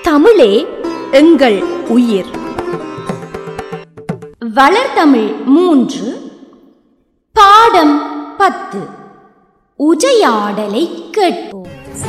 தமிழே எங்கள் உயிர் வளர்தமிழ் மூன்று பாடம் பத்து உஜையாடலை கேட்போம்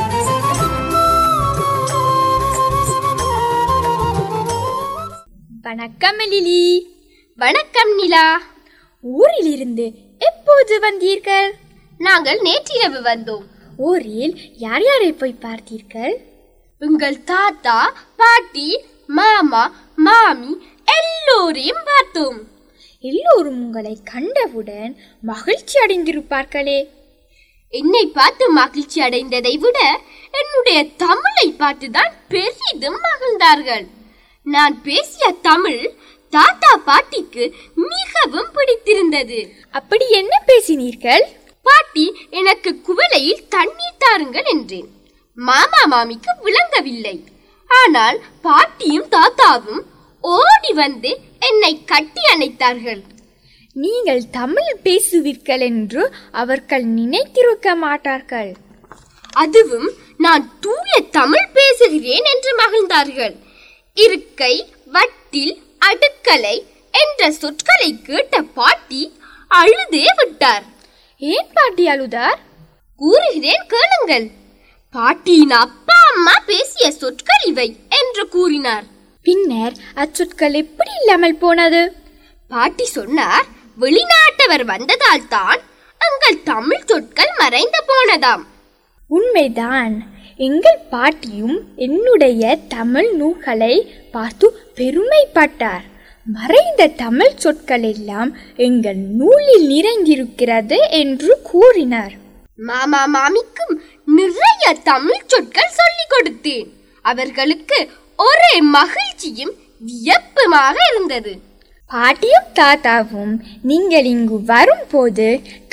வணக்கம் எழிலி வணக்கம் நிலா ஊரிலிருந்து எப்போது வந்தீர்கள் நாங்கள் நேற்றிரவு வந்தோம் ஊரில் யார் யாரை போய் பார்த்தீர்கள் உங்கள் தாத்தா பாட்டி மாமா மாமி எல்லோரையும் பார்த்தோம் எல்லோரும் உங்களை கண்டவுடன் மகிழ்ச்சி அடைந்திருப்பார்களே என்னை பார்த்து மகிழ்ச்சி அடைந்ததை விட என்னுடைய தமிழை பார்த்துதான் பெரிதும் மகிழ்ந்தார்கள் நான் பேசிய தமிழ் தாத்தா பாட்டிக்கு மிகவும் பிடித்திருந்தது அப்படி என்ன பேசினீர்கள் பாட்டி எனக்கு குவளையில் தண்ணீர் தாருங்கள் என்றேன் மாமா மாமிக்கு விளங்கவில்லை ஆனால் பாட்டியும் தாத்தாவும் ஓடி வந்து என்னை கட்டி அணைத்தார்கள் நீங்கள் தமிழ் பேசுவீர்கள் என்று அவர்கள் நினைத்திருக்க மாட்டார்கள் அதுவும் நான் தூய தமிழ் பேசுகிறேன் என்று மகிழ்ந்தார்கள் இருக்கை வட்டில் அடுக்கலை என்ற சொற்களை கேட்ட பாட்டி அழுதே விட்டார் ஏன் பாட்டி அழுதார் கூறுகிறேன் கேளுங்கள் பாட்டியின் அப்பா அம்மா பேசிய சொற்கள் இவை என்று கூறினார் பின்னர் அச்சொற்கள் எப்படி இல்லாமல் போனது பாட்டி சொன்னார் வெளிநாட்டவர் வந்ததால் தான் எங்கள் தமிழ் சொற்கள் மறைந்து போனதாம் உண்மைதான் எங்கள் பாட்டியும் என்னுடைய தமிழ் நூல்களை பார்த்து பெருமைப்பட்டார் மறைந்த தமிழ் சொற்கள் எல்லாம் எங்கள் நூலில் நிறைந்திருக்கிறது என்று கூறினார் மாமா மாமிக்கும் நிறைய தமிழ் சொற்கள் சொல்லிக் கொடுத்தேன் அவர்களுக்கு ஒரே மகிழ்ச்சியும் வியப்புமாக இருந்தது பாட்டியும் தாத்தாவும் நீங்கள் இங்கு வரும்போது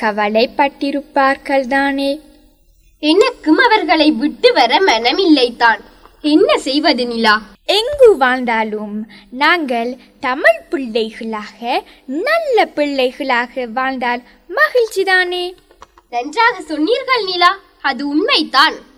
கவலைப்பட்டிருப்பார்கள் தானே எனக்கும் அவர்களை விட்டு வர மனமில்லைதான் என்ன செய்வது நிலா எங்கு வாழ்ந்தாலும் நாங்கள் தமிழ் பிள்ளைகளாக நல்ல பிள்ளைகளாக வாழ்ந்தால் மகிழ்ச்சிதானே நன்றாக சொன்னீர்கள் நிலா அது உண்மைதான்